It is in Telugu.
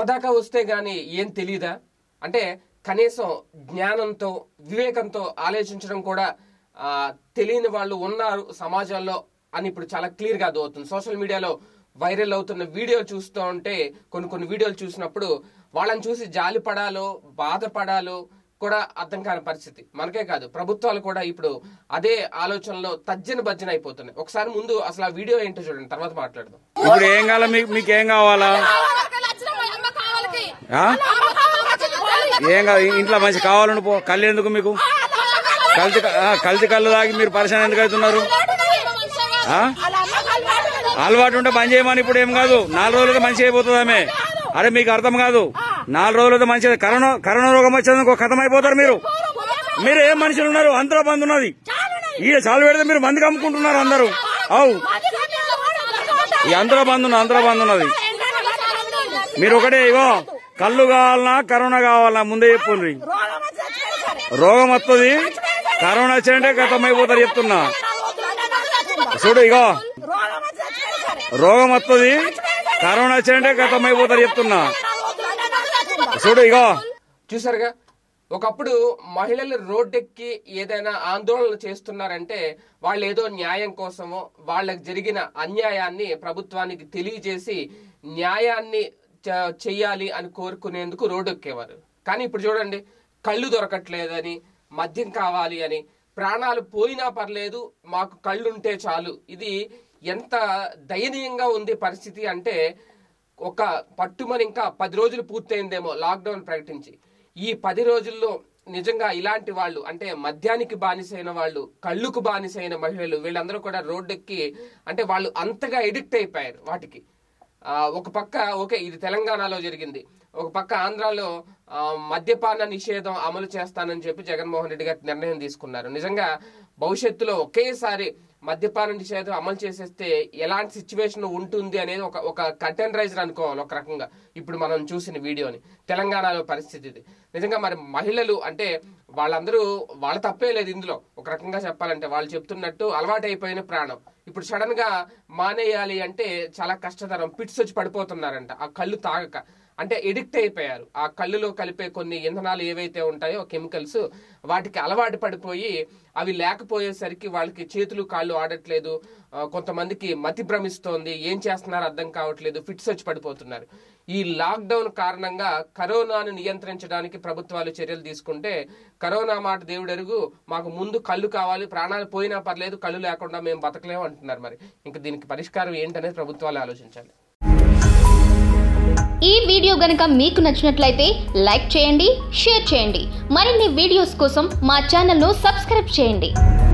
దాకా వస్తే గాని ఏం తెలియదా అంటే కనీసం జ్ఞానంతో వివేకంతో ఆలోచించడం కూడా ఆ, తెలియని వాళ్ళు ఉన్నారు సమాజంలో అని ఇప్పుడు చాలా క్లియర్ గా అర్థమవుతుంది సోషల్ మీడియాలో వైరల్ అవుతున్న వీడియో చూస్తూ ఉంటే కొన్ని కొన్ని వీడియోలు చూసినప్పుడు వాళ్ళని చూసి జాలి పడాలో బాధపడాలో కూడా అర్థం కాని పరిస్థితి మనకే కాదు ప్రభుత్వాలు కూడా ఇప్పుడు అదే ఆలోచనలో తర్జన భర్జన అయిపోతున్నాయి ఒకసారి ముందు అసలు ఆ వీడియో ఏంటో చూడండి తర్వాత మాట్లాడదాం ఇప్పుడు ఏం కావాలా మీకు మీకు ఏం కావాలా ఆ? ఏం కాదు ఇంట్లో మంచి కావాలని పో కళ్ళు ఎందుకు మీకు కల్తీ ఆ, కల్తీ కళ్ళు తాగి మీరు పరిశాన్ ఎందుకు అవుతున్నారు ఆ? అలవాటు ఉంటే బంద్ చేయమని ఇప్పుడు ఏం కాదు నాలుగు రోజులతో మంచి అయిపోతుంది ఆమె అరే మీకు అర్థం కాదు నాలుగు రోజులతో మంచి కరోనా కరోనా రోగం వచ్చేందుకు కథం అయిపోతారు మీరు మీరు ఏం మనుషులు ఉన్నారు అంతలో బంద్ ఉన్నది ఈ చాలు పెడితే మీరు మంది కమ్ముకుంటున్నారు అందరూ అవు ఈ అందరూ బంద్ ఉన్నది అందరూ బంద్ ఉన్నది మీరు ఒకటే ఇగో కళ్ళు కావాలన్నా కరోనా కావాలన్నా ముందే చెప్పుండ్రి రోగం వస్తుంది కరోనా వచ్చినంటే గతం అయిపోతారు చెప్తున్నా చూడు ఇగో రోగం వస్తుంది కరోనా వచ్చినంటే గతం అయిపోతారు చెప్తున్నా చూడు ఇగో చూసారుగా ఒకప్పుడు మహిళలు రోడ్డెక్కి ఏదైనా ఆందోళన చేస్తున్నారంటే వాళ్ళు ఏదో న్యాయం కోసమో వాళ్ళకి జరిగిన అన్యాయాన్ని ప్రభుత్వానికి తెలియజేసి న్యాయాన్ని చ- చెయ్యాలి అని కోరుకునేందుకు రోడ్డెక్కేవారు కానీ ఇప్పుడు చూడండి కళ్ళు దొరకట్లేదని మద్యం కావాలి అని ప్రాణాలు పోయినా పర్లేదు మాకు కళ్ళుంటే చాలు ఇది ఎంత దయనీయంగా ఉంది పరిస్థితి అంటే ఒక పట్టుమని ఇంకా పది రోజులు పూర్తయిందేమో లాక్డౌన్ ప్రకటించి ఈ పది రోజుల్లో నిజంగా ఇలాంటి వాళ్ళు అంటే మద్యానికి బానిసైన వాళ్ళు కళ్ళుకు బానిసైన మహిళలు వీళ్ళందరూ కూడా రోడ్డెక్కి అంటే వాళ్ళు అంతగా ఎడిక్ట్ అయిపోయారు వాటికి ఆ, ఒక పక్క ఓకే ఇది తెలంగాణలో జరిగింది ఒక పక్క ఆంధ్రాలో ఆ, మద్యపాన నిషేధం అమలు చేస్తానని చెప్పి జగన్మోహన్ రెడ్డి గారు నిర్ణయం తీసుకున్నారు నిజంగా భవిష్యత్తులో ఒకేసారి మద్యపాన నిషేధం అమలు చేసేస్తే ఎలాంటి సిచ్యువేషన్ ఉంటుంది అనేది ఒక ఒక కటెన్ రైజర్ అనుకోవాలి ఒక రకంగా ఇప్పుడు మనం చూసిన వీడియోని తెలంగాణలో పరిస్థితి ఇది నిజంగా మరి మహిళలు అంటే వాళ్ళందరూ వాళ్ళ తప్పే లేదు ఇందులో ఒక రకంగా చెప్పాలంటే వాళ్ళు చెప్తున్నట్టు అలవాటైపోయిన ప్రాణం ఇప్పుడు సడన్ గా మానేయాలి అంటే చాలా కష్టతరం పిట్స్ వచ్చి పడిపోతున్నారంట ఆ కళ్ళు తాగక అంటే ఎడిక్ట్ అయిపోయారు ఆ కళ్ళులో కలిపే కొన్ని ఇంధనాలు ఏవైతే ఉంటాయో కెమికల్స్ వాటికి అలవాటు పడిపోయి అవి లేకపోయేసరికి వాళ్ళకి చేతులు కాళ్ళు ఆడట్లేదు ఆ, కొంతమందికి మతి భ్రమిస్తోంది ఏం చేస్తున్నారో అర్థం కావట్లేదు ఫిట్స్ వచ్చి పడిపోతున్నారు ఈ లాక్డౌన్ కారణంగా కరోనాను నియంత్రించడానికి ప్రభుత్వాలు చర్యలు తీసుకుంటే కరోనా మాట దేవుడెరుగు మాకు ముందు కళ్ళు కావాలి ప్రాణాలు పోయినా పర్లేదు కళ్ళు లేకుండా మేము బతకలేము అంటున్నారు మరి ఇంకా దీనికి పరిష్కారం ఏంటనేది ప్రభుత్వాలు ఆలోచించాలి ఈ వీడియో గనుక మీకు నచ్చినట్లయితే లైక్ చేయండి షేర్ చేయండి మరిన్ని వీడియోస్ కోసం మా ఛానల్ను సబ్స్క్రైబ్ చేయండి